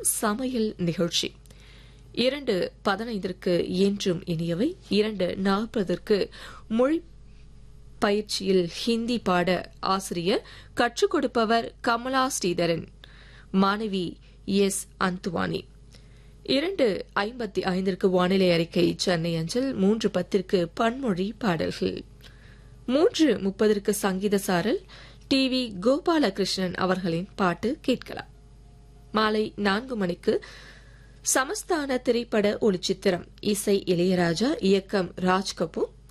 சமையல் நிகழ்ச்சி இரண்டு பதினைந்திற்கு என்றும் இனியவை இரண்டு நாற்பதற்கு மொழி பயிற்சியில் ஹிந்தி பாட ஆசிரியர் கற்றுக் கொடுப்பவர் கமலா ஸ்ரீதரன் மாணவி எஸ் அந்துவானி இரண்டு ஐம்பத்தி ஐந்திற்கு வானிலை அறிக்கை சென்னை அஞ்சல் மூன்று பத்திற்கு பன்மொழி பாடல்கள் மூன்று முப்பதற்கு சங்கீத சாரல் டி வி கோபாலகிருஷ்ணன் அவர்களின் பாட்டு கேட்கலாம் மாலை நான்கு மணிக்கு சமஸ்தான திரைப்பட ஒளிச்சித்திரம் இசை இளையராஜா இயக்கம் ராஜ் கபூர்